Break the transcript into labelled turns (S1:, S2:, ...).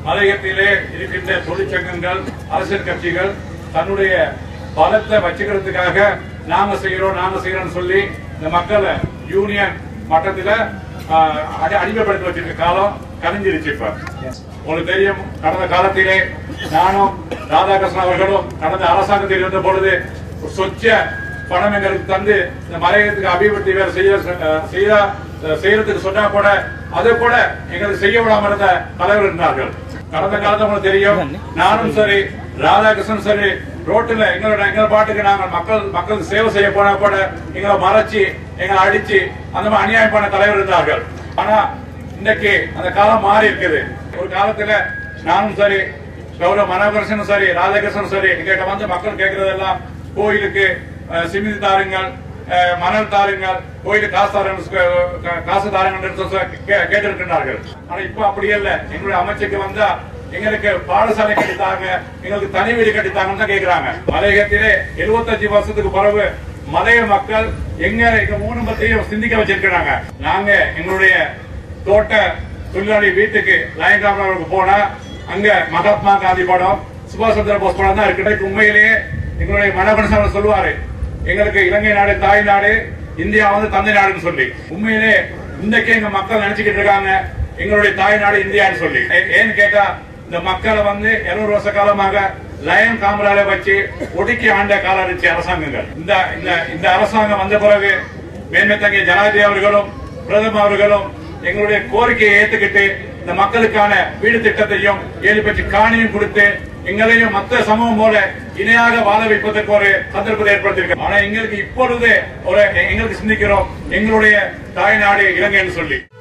S1: மலையத்திலே இருக்கின்ற தொழிற்சங்கங்கள் அரசியல் கட்சிகள் தன்னுடைய பலத்தை வச்சுக்கிறதுக்காக நாங்க செய்யறோம் நாங்க செய்யறோம்னு சொல்லி இந்த மக்களை யூனியன் மட்டத்துல ஆஹ், அடி- அடிமைப்படுத்தி வச்சிருக்க காலம் கணிஞ்சிருச்சு இப்ப உங்களுக்கு தெரியும் கடந்த காலத்திலே நானும் ராதாகிருஷ்ணன் அவர்களும் கடந்த அரசாங்கத்தில் இருந்த பொழுது ஒரு சொச்ச பணம் எங்களுக்கு தந்து இந்த மலையத்துக்கு அபிவிருத்தி வேலை செய்ய அஹ், செய்ய அஹ், செய்யறதுக்கு சொன்னா கூட அதை கூட எங்களுக்கு செய்ய விடாம இருந்த தலைவர் இருந்தார்கள் கடந்த காலத்துல உங்களுக்கு தெரியும் நானும் சரி ராதாகிருஷ்ணன் சரி ரோட்டுல எங்களோட எங்க பாட்டுக்கு நாங்கள் மக்கள் மக்களுக்கு சேவை செய்ய போனா கூட எங்களை மறைச்சு எங்களை அடிச்சு அந்த மாதிரி அநியாயம் பண்ண தலைவர் இருந்தார்கள் ஆனா இன்னைக்கு அந்த காலம் மாறி இருக்குது ஒரு காலத்துல நானும் சரி கௌரவ மனோகரசனும் சரி ராதாகிருஷ்ணனும் சரி எங்கிட்ட வந்து மக்கள் கேட்கறதெல்லாம் கோயிலுக்கு அஹ், சிமெண்ட் தாருங்கள் அஹ், மணல் தாருங்கள் கோயிலுக்கு காசு தாருங்கள் கா- காசு தாருங்கள் என்று சொல்லி கே- கேட்டிருக்கின்றார்கள் ஆனா இப்ப அப்படி இல்ல எங்களுடைய அமைச்சுக்கு வந்தா எங்களுக்கு பாடசாலை கட்டித்தாங்க எங்களுக்கு தனி வீடு கட்டித்தாங்கன்னு தான் கேக்குறாங்க மலையகத்திலே 75 வருஷத்துக்கு பிறகு மலைய மக்கள் எங்க எங்க மூணு பத்தையும் சிந்திக்க வச்சிருக்கிறாங்க நாங்க எங்களுடைய தோட்ட தொழிலாளி வீட்டுக்கு லயங்காமலுக்கு போனா அங்க மகாத்மா காந்தி படம் சுபாஷ் சந்திர போஸ் படம் தான் இருக்கு உண்மையிலேயே எங்களுடைய மனோகரசன் சொல்லுவாரு எங்களுக்கு இலங்கை நாடு தாய் நாடு இந்தியா வந்து தந்தை நாடுன்னு சொல்லி உண்மையிலே இன்றைக்கு எங்க மக்கள் நினைச்சுக்கிட்டு இருக்காங்க எங்களுடைய தாய் நாடு இந்தியான்னு சொல்லி ஏ- ஏன்னு கேட்டா இந்த மக்களை வந்து 200 வருஷ காலமாக லயன் காமரால வச்சு ஒடுக்கி ஆண்ட காலம் இருந்துச்சு அரசாங்கங்கள் இந்த இந்த இந்த அரசாங்கம் வந்த பிறகு மேன்மை தங்கிய ஜனாதிபதி அவர்களும் பிரதமர் அவர்களும் எங்களுடைய கோரிக்கையை ஏத்துக்கிட்டு இந்த மக்களுக்கான வீடு திட்டத்தையும் ஏழு பெற்று காணியும் கொடுத்து எங்களையும் மத்த சமூகம் போல இணையாக வாழ வைப்பதற்கு ஒரு சந்தர்ப்பத்தை ஏற்படுத்தியிருக்க ஆனா எங்களுக்கு இப்பொழுது ஒரு எங்களுக்கு சிந்திக்கிறோம் எங்களுடைய தாய்நாடு இலங்கைன்னு சொல்லி